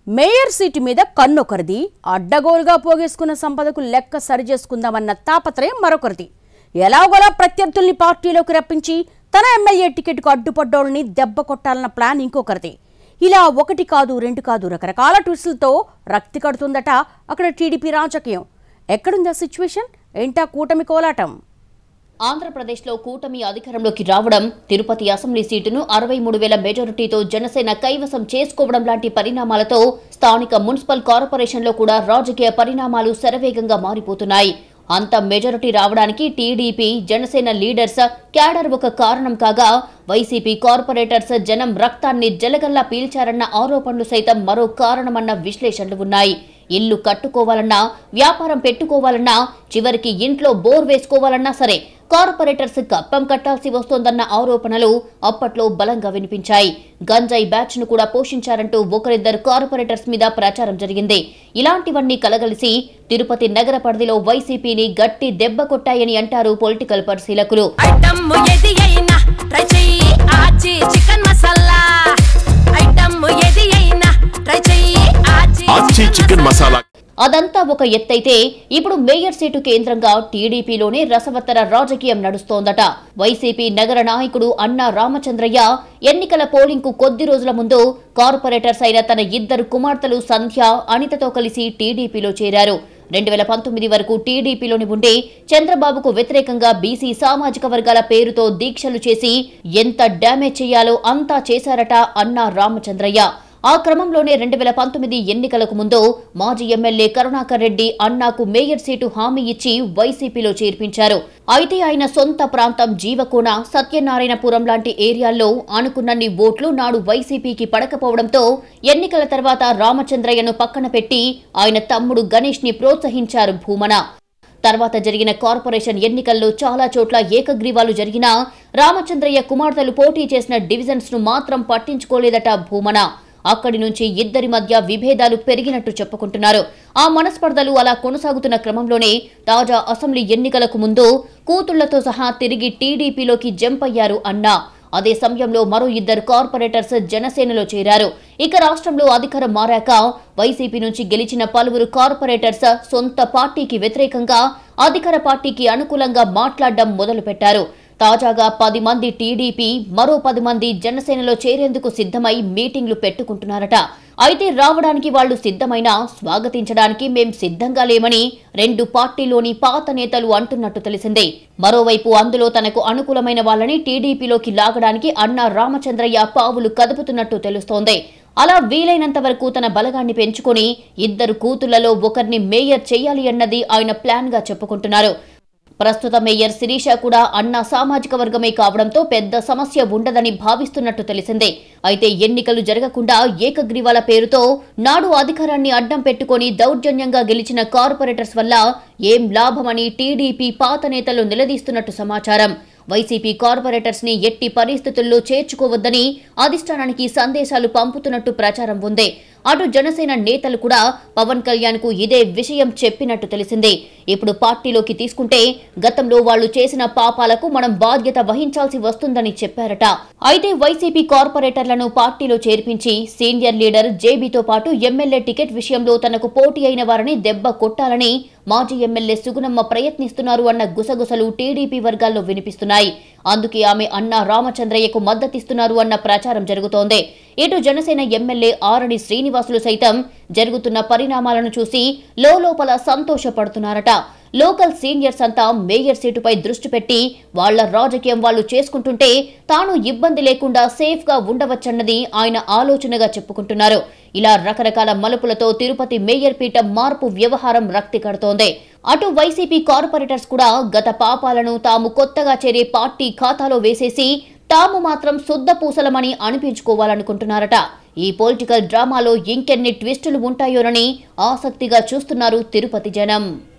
mayor seat మీద కన్నొకరిది అడ్డగోలుగా పోగేసుకున్న సంపదకు లెక్క సరిచేసుకుందామన్న తాపత్రయం మరొకరిది ఎలాగోలా ప్రత్యర్థుల్ని పార్టీలోకి రప్పించి తన ఎమ్మెల్యే టికెట్కు అడ్డుపడ్డోళ్ళని దెబ్బ కొట్టాలన్న ప్లాన్ ఇంకొకరిది ఇలా ఒకటి కాదు రెండు కాదు రకరకాల ట్విస్టులతో రక్తి కడుతుందట అక్కడ టీడీపీ రాజకీయం ఎక్కడుందా సిచ్యువేషన్ ఏంటా కూటమి కోలాటం ఆంధ్రప్రదేశ్లో కూటమి అధికారంలోకి రావడం తిరుపతి అసెంబ్లీ సీటును అరవై మూడు వేల మెజారిటీతో జనసేన కైవసం చేసుకోవడం లాంటి పరిణామాలతో స్థానిక మున్సిపల్ కార్పొరేషన్లో కూడా రాజకీయ పరిణామాలు శరవేగంగా మారిపోతున్నాయి అంత మెజారిటీ రావడానికి టీడీపీ జనసేన లీడర్స్ క్యాడర్ ఒక కారణం కాగా వైసీపీ కార్పొరేటర్స్ జనం రక్తాన్ని జలగల్లా పీల్చారన్న ఆరోపణలు సైతం మరో కారణమన్న విశ్లేషణలు ఉన్నాయి ఇల్లు కట్టుకోవాలన్నా వ్యాపారం పెట్టుకోవాలన్నా చివరికి ఇంట్లో బోర్ వేసుకోవాలన్నా సరే కార్పొరేటర్స్ కప్పం కట్టాల్సి వస్తోందన్న ఆరోపణలు అప్పట్లో బలంగా వినిపించాయి గంజాయి బ్యాచ్ ను కూడా పోషించారంటూ ఒకరిద్దరు కార్పొరేటర్స్ మీద ప్రచారం జరిగింది ఇలాంటివన్నీ కలగలిసి తిరుపతి నగర పరిధిలో వైసీపీని గట్టి దెబ్బ కొట్టాయని అంటారు పొలిటికల్ పరిశీలకులు ఐటమ్ ఏది అయినా ట్రై చెయ్యి ఆచి చికెన్ మసాలా ఐటమ్ ఏది అయినా ట్రై చెయ్యి ఆచి ఆచి చికెన్ మసాలా అదంతా ఒక ఎత్తైతే ఇప్పుడు మేయర్ సీటు కేంద్రంగా టీడీపీలోనే రసవత్తర రాజకీయం నడుస్తోందట వైసీపీ నగర నాయకుడు అన్నా రామచంద్రయ్య ఎన్నికల పోలింగ్ కు కొద్ది రోజుల ముందు కార్పొరేటర్స్ అయిన తన ఇద్దరు కుమార్తెలు సంధ్య అనితతో కలిసి టీడీపీలో చేరారు రెండు వేల పంతొమ్మిది వరకు టీడీపీలోని ఉండి చంద్రబాబుకు వ్యతిరేకంగా బీసీ సామాజిక వర్గాల పేరుతో దీక్షలు చేసి ఎంత డ్యామేజ్ చేయాలో అంతా చేశారట అన్నా రామచంద్రయ్య ఆ క్రమంలోనే రెండు వేల పంతొమ్మిది ఎన్నికలకు ముందు మాజీ ఎమ్మెల్యే కరుణాకర్ రెడ్డి అన్నాకు మేయర్ సీటు హామీ ఇచ్చి వైసీపీలో చేర్పించారు అయితే ఆయన సొంత ప్రాంతం జీవకోన సత్యనారాయణపురం లాంటి ఏరియాల్లో అనుకున్నన్ని ఓట్లు నాడు వైసీపీకి పడకపోవడంతో ఎన్నికల తర్వాత రామచంద్రయ్యను పక్కన పెట్టి ఆయన తమ్ముడు గణేష్ ని ప్రోత్సహించారు భూమన తర్వాత జరిగిన కార్పొరేషన్ ఎన్నికల్లో చాలా చోట్ల ఏకగ్రీవాలు జరిగినా రామచంద్రయ్య కుమార్తెలు పోటీ చేసిన డివిజన్స్ ను మాత్రం పట్టించుకోలేదట భూమన అక్కడి నుంచి ఇద్దరి మధ్య విభేదాలు పెరిగినట్టు చెప్పుకుంటున్నారు ఆ మనస్పర్ధలు అలా కొనసాగుతున్న క్రమంలోనే తాజా అసెంబ్లీ ఎన్నికలకు ముందు కూతుళ్లతో సహా తిరిగి టీడీపీలోకి జంప్ అయ్యారు అన్నా అదే సమయంలో మరో ఇద్దరు కార్పొరేటర్స్ జనసేనలో చేరారు ఇక రాష్ట్రంలో అధికారం మారాక వైసీపీ నుంచి గెలిచిన పలువురు కార్పొరేటర్స్ సొంత పార్టీకి వ్యతిరేకంగా అధికార పార్టీకి అనుకూలంగా మాట్లాడడం మొదలుపెట్టారు తాజాగా పది మంది టీడీపీ మరో పది మంది జనసేనలో చేరేందుకు సిద్ధమై మీటింగ్లు పెట్టుకుంటున్నారట అయితే రావడానికి వాళ్లు సిద్ధమైనా స్వాగతించడానికి మేం సిద్ధంగా లేమని రెండు పార్టీలోని పాత నేతలు అంటున్నట్టు తెలిసిందే మరోవైపు అందులో తనకు అనుకూలమైన వాళ్ళని టీడీపీలోకి లాగడానికి అన్నా రామచంద్రయ్య పావులు కదుపుతున్నట్టు తెలుస్తోంది అలా వీలైనంత వరకు తన బలగాన్ని పెంచుకొని ఇద్దరు కూతుళ్లలో ఒకరిని మేయర్ చేయాలి అన్నది ఆయన ప్లాన్ గా చెప్పుకుంటున్నారు ప్రస్తుత మేయర్ శిరీష కూడా అన్న సామాజిక వర్గమే కావడంతో పెద్ద సమస్య ఉండదని భావిస్తున్నట్టు తెలిసిందే అయితే ఎన్నికలు జరగకుండా ఏకగ్రీవాల పేరుతో నాడు అధికారాన్ని అడ్డం పెట్టుకొని దౌర్జన్యంగా గెలిచిన కార్పొరేటర్స్ వల్ల ఏం లాభమని టీడీపీ పాత నేతలు నిలదీస్తున్నట్టు సమాచారం వైసీపీ కార్పొరేటర్స్ ని ఎట్టి పరిస్థితుల్లో చేర్చుకోవద్దని అధిష్టానానికి సందేశాలు పంపుతున్నట్టు ప్రచారం ఉంది అటు జనసేన నేతలు కూడా పవన్ కళ్యాణ్ కు ఇదే విషయం చెప్పినట్టు తెలిసిందే ఇప్పుడు పార్టీలోకి తీసుకుంటే గతంలో వాళ్ళు చేసిన పాపాలకు మనం బాధ్యత వహించాల్సి వస్తుందని చెప్పారట అయితే వైసీపీ కార్పొరేటర్లను పార్టీలో చేర్పించి సీనియర్ లీడర్ జేబీతో పాటు ఎమ్మెల్యే టికెట్ విషయంలో తనకు పోటీ అయిన వారిని దెబ్బ కొట్టాలని మాజీ ఎమ్మెల్యే సుగుణమ్మ ప్రయత్నిస్తున్నారు అన్న గుసగుసలు టీడీపీ వర్గాల్లో వినిపిస్తున్నాయి అందుకే ఆమె అన్న రామచంద్రయ్యకు మద్దతిస్తున్నారు అన్న ప్రచారం జరుగుతోంది ఇటు జనసేన ఎమ్మెల్యే ఆరణి శ్రీనివాసులు సైతం జరుగుతున్న పరిణామాలను చూసి లోపల సంతోషపడుతున్నారట లోకల్ సీనియర్స్ అంతా మేయర్ సీటుపై దృష్టి పెట్టి వాళ్ల రాజకీయం వాళ్ళు చేసుకుంటుంటే తాను ఇబ్బంది లేకుండా సేఫ్ గా ఉండవచ్చన్నది ఆయన ఆలోచనగా చెప్పుకుంటున్నారు ఇలా రకరకాల మలుపులతో తిరుపతి మేయర్ పీఠం మార్పు వ్యవహారం రక్తి కడుతోంది అటు వైసీపీ కార్పొరేటర్స్ కూడా గత పాపాలను తాము కొత్తగా చేరే పార్టీ ఖాతాలో వేసేసి తాము మాత్రం శుద్ధ పూసలమని అనిపించుకోవాలనుకుంటున్నారట ఈ పొలిటికల్ డ్రామాలో ఇంకెన్ని ట్విస్టులు ఉంటాయోనని ఆసక్తిగా చూస్తున్నారు తిరుపతి జనం